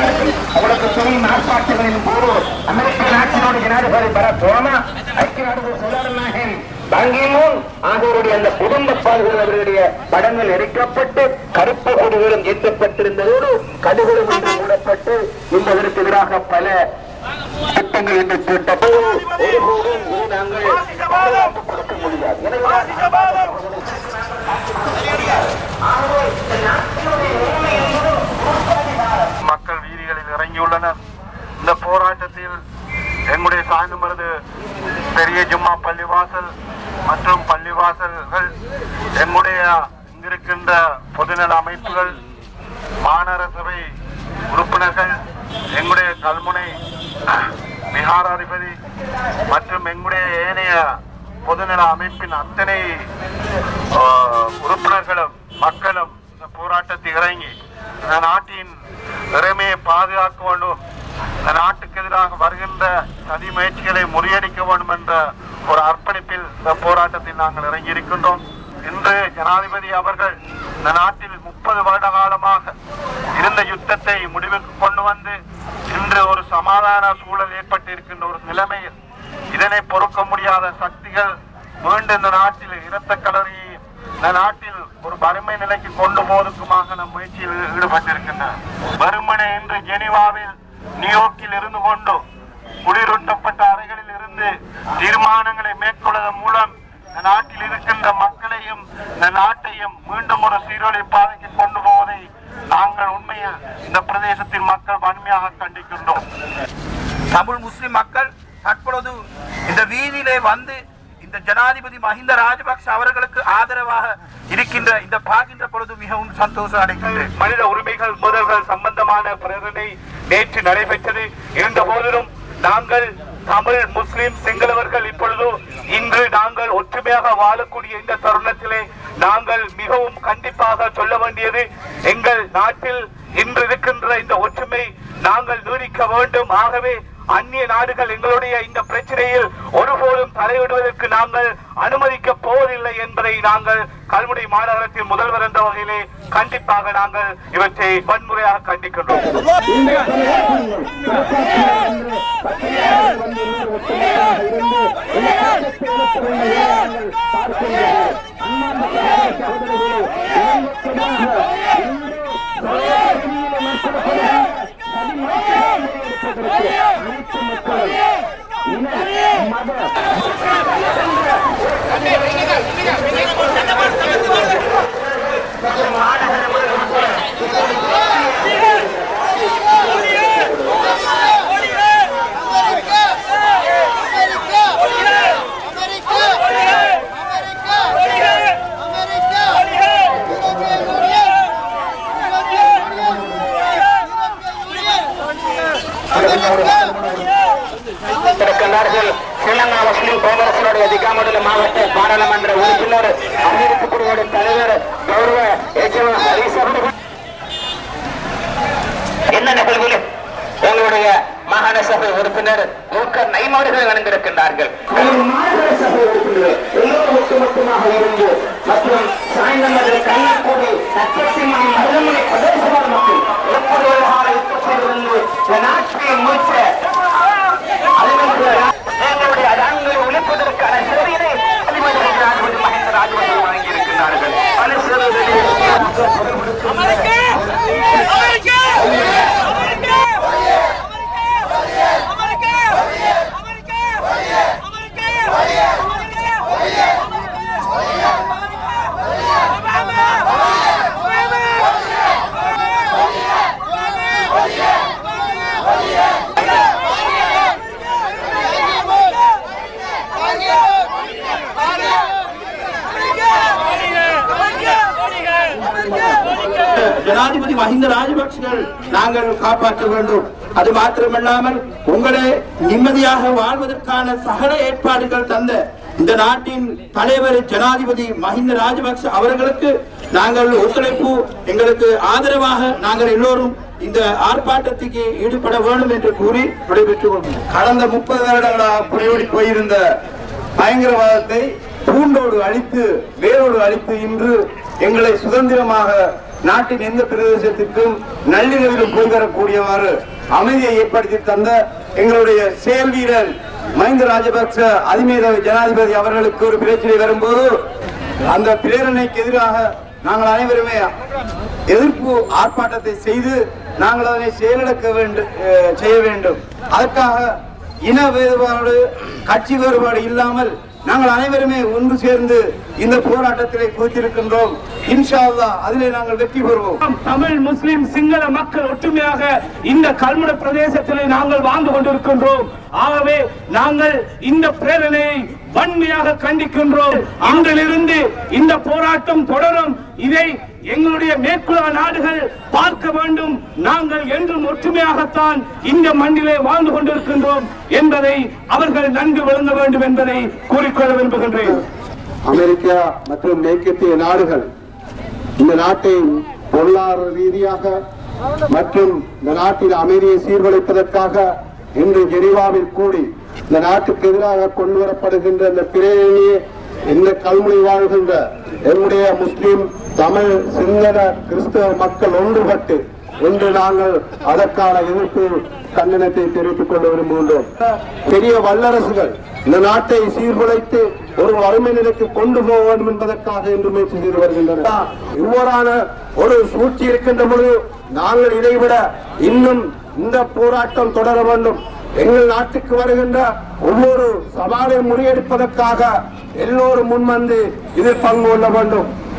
இருக்கிறார்கள் அவளுக்கு தெரியும் ஆர்ப்பாட்டங்களின் போது அமெரிக்க நாட்டினோட ஜனாதிபதி பராக் ஒபாமா ஐக்கிய நாடுகள் செயலாளர் நாயகன் பாங்கிமூன் ஆகியோருடைய அந்த குடும்ப பால்கள் அவர்களுடைய படங்கள் எரிக்கப்பட்டு கருப்பு கொடிகளும் ஏற்றப்பட்டிருந்ததோடு கடுகளும் இன்று மூடப்பட்டு என்பதற்கு எதிராக பல திட்டங்கள் என்று திட்டப்போது ஒருபோதும் இதை நாங்கள் பாதுகாப்பு கொடுக்க முடியாது எனவே ஆகவே இந்த நாட்டினுடைய உரிமை என்பது மக்கள் வீதிகளில் இறங்கியுள்ளனர் இந்த போராட்டத்தில் எங்களுடைய சாய்ந்தமருது பெரிய ஜும்மா பள்ளிவாசல் மற்றும் பள்ளிவாசல்கள் எங்களுடைய இங்கிருக்கின்ற பொதுநல அமைப்புகள் மாநகர சபை உறுப்பினர்கள் எங்களுடைய கல்முனை விகாராதிபதி மற்றும் எங்களுடைய ஏனைய பொதுநல அமைப்பின் அத்தனை ஆஹ், உறுப்பினர்களும் மக்களும் இந்த போராட்டத்தில் இறங்கி இந்த நாட்டின் இறைமையை பாதுகாக்க வேண்டும் இந்த நாட்டுக்கு எதிராக வருகின்ற சதி முயற்சிகளை முறியடிக்க வேண்டும் என்ற ஒரு அர்ப்பணிப்பில் இந்த போராட்டத்தில் நாங்கள் இறங்கி இருக்கின்றோம் இன்று ஜனாதிபதி அவர்கள் இந்த நாட்டில் முப்பது வருட காலமாக இருந்த யுத்தத்தை முடிவுக்கு கொண்டு வந்து இன்று ஒரு சமாதான சூழல் ஏற்பட்டிருக்கின்ற ஒரு நிலைமையில் இதனை பொறுக்க முடியாத சக்திகள் மீண்டும் இந்த நாட்டில் இரத்த கலரியை இந்த நாட்டில் ஒரு வறுமை நிலைக்கு கொண்டு போவதற்குமாக நம் முயற்சியில் ஈடுபட்டிருக்கின்றனர் வறுமனை இன்று ஜெனீவாவில் நியூயோர்க்கில் இருந்து கொண்டு குளிரூட்டப்பட்ட அறைகளில் இருந்து தீர்மானங்களை மேற்கொள்வதன் மூலம் இந்த நாட்டில் இருக்கின்ற மக்களையும் இந்த நாட்டையும் மீண்டும் ஒரு சீரொழி பாதைக்கு கொண்டு போவதை நாங்கள் உண்மையில் இந்த பிரதேசத்தின் மக்கள் வன்மையாக கண்டிக்கின்றோம் தமிழ் முஸ்லிம் மக்கள் தற்பொழுது இந்த வீதியிலே வந்து இந்த ஜனாதிபதி மஹிந்த ராஜபக்ஷ அவர்களுக்கு ஆதரவாக இருக்கின்ற இந்த பார்க்கின்ற பொழுது மிகவும் சந்தோஷம் அடைகின்றேன் மனித உரிமைகள் முதல்கள் சம்பந்தமான பிரேரணை நேற்று நடைபெற்றது இருந்த போதிலும் நாங்கள் தமிழ் முஸ்லிம் சிங்களவர்கள் இப்பொழுது இன்று நாங்கள் ஒற்றுமையாக வாழக்கூடிய இந்த தருணத்திலே நாங்கள் மிகவும் கண்டிப்பாக சொல்ல வேண்டியது எங்கள் நாட்டில் இன்று இருக்கின்ற இந்த ஒற்றுமை நாங்கள் நீடிக்க வேண்டும் ஆகவே அந்நிய நாடுகள் எங்களுடைய இந்த பிரச்சனையில் ஒருபோதும் தலையிடுவதற்கு நாங்கள் அனுமதிக்க போவதில்லை என்பதை நாங்கள் கல்முனை மாநகரத்தின் முதல்வர் என்ற வகையிலே கண்டிப்பாக நாங்கள் இவற்றை வன்முறையாக கண்டிக்கின்றோம் இருக்கின்றார்கள் ஸ்ரீலங்கா முஸ்லிம் காங்கிரசினுடைய திகாமண்டல மாவட்ட பாராளுமன்ற உறுப்பினர் அமெரிக்க குழுவோட தலைவர் கௌரவ எஜமா ஹரிஸ் அவர்கள் என்ன நிகழ்வில் எங்களுடைய மாகாண சபை உறுப்பினர் மூக்கர் நைமாடுகள் இணைந்திருக்கின்றார்கள் மாகாண சபை உறுப்பினர் எல்லோரும் ஒட்டுமொத்தமாக இருந்து மற்றும் சாய்ந்தமதில் கண்ணக்கூடி நட்சத்திரமணி மருதமணி பிரதேசவாத மக்கள் எப்படி ஒரு கால யுத்தத்திலிருந்து இந்த நாட்டை மீட்க எங்களுடைய அடங்களை ஒழிப்பதற்கான சிறையினை அதிபதி ராஜபதி மகேந்திர ராஜபதி வழங்கியிருக்கிறார்கள் பல ஜனாதிபதி மஹிந்த ராஜபக்சர்கள் நாங்கள் காப்பாற்ற வேண்டும் அது மாத்திரமல்லாமல் உங்களை நிம்மதியாக வாழ்வதற்கான சகல ஏற்பாடுகள் தந்த இந்த நாட்டின் தலைவர் ஜனாதிபதி மஹிந்த ராஜபக்ச அவர்களுக்கு நாங்கள் ஒத்துழைப்பு எங்களுக்கு ஆதரவாக நாங்கள் எல்லோரும் இந்த ஆர்ப்பாட்டத்துக்கு ஈடுபட வேண்டும் என்று கூறி விடைபெற்றுக் கொள்கிறோம் கடந்த முப்பது வருடங்களாக புலியோடி போயிருந்த பயங்கரவாதத்தை பூண்டோடு அழித்து வேரோடு அழித்து இன்று எங்களை சுதந்திரமாக நாட்டின் எந்த பிரதேசத்திற்கும் நள்ளிரவிலும் போய் வரக்கூடியவாறு அமைதியை ஏற்படுத்தி தந்த எங்களுடைய செயல் வீரர் மஹிந்த ராஜபக்ச அதிமேதவி ஜனாதிபதி அவர்களுக்கு ஒரு பிரச்சனை வரும்போது அந்த பிரேரணைக்கு எதிராக நாங்கள் அனைவருமே எதிர்ப்பு ஆர்ப்பாட்டத்தை செய்து நாங்கள் அதனை செயலிழக்க வேண்டும் அஹ், செய்ய வேண்டும் அதற்காக இன வேறுபாடு கட்சி வேறுபாடு இல்லாமல் நாங்கள் அனைவருமே ஒன்று சேர்ந்து இந்த போராட்டத்திலே குவித்திருக்கின்றோம் இன்ஷா அல்லாஹ் அதிலே நாங்கள் வெற்றி பெறுவோம் தமிழ் முஸ்லிம் சிங்கள மக்கள் ஒற்றுமையாக இந்த கல்முட பிரதேசத்திலே நாங்கள் வாழ்ந்து கொண்டிருக்கின்றோம் ஆகவே நாங்கள் இந்த பிரேரணையை வன்மையாக கண்டிக்கின்றோம் அன்றிலிருந்து இந்த போராட்டம் தொடரும் இதை எங்களுடைய மேற்குலக நாடுகள் பார்க்க வேண்டும் நாங்கள் என்றும் ஒற்றுமையாகத்தான் இந்த மண்ணிலே வாழ்ந்து கொண்டிருக்கின்றோம் என்பதை அவர்கள் நன்கு விளங்க வேண்டும் என்பதை கூறிக்கொள்ள விரும்புகின்றேன் அமெரிக்கா மற்றும் மேற்கத்திய நாடுகள் இந்த நாட்டை பொருளாதார ரீதியாக மற்றும் இந்த நாட்டில் அமைதியை சீர்குலைப்பதற்காக இன்று ஜெனீவாவில் கூடி இந்த நாட்டுக்கு எதிராக கொண்டு வரப்படுகின்ற இந்த பிரேரணியை இந்த கல்முனை வாழ்கின்ற என்னுடைய முஸ்லிம் தமிழ் சிங்கள கிறிஸ்தவ மக்கள் ஒன்றுபட்டு இன்று நாங்கள் அதற்கான எதிர்ப்பு கண்டனத்தை தெரிவித்துக் கொள்ள விரும்புகின்றோம் பெரிய வல்லரசுகள் இந்த நாட்டை சீர்குலைத்து ஒரு வறுமை நிலைக்கு கொண்டு போக வேண்டும் என்பதற்காக இன்று முயற்சி செய்து வருகின்றனர் இவ்வாறான ஒரு சூழ்ச்சி இருக்கின்ற பொழுது நாங்கள் இதைவிட இன்னும் இந்த போராட்டம் தொடர வேண்டும் எங்கள் நாட்டுக்கு வருகின்ற ஒவ்வொரு சவாலை முறியடிப்பதற்காக எல்லோரும் முன்வந்து இதில் பங்கு கொள்ள வேண்டும்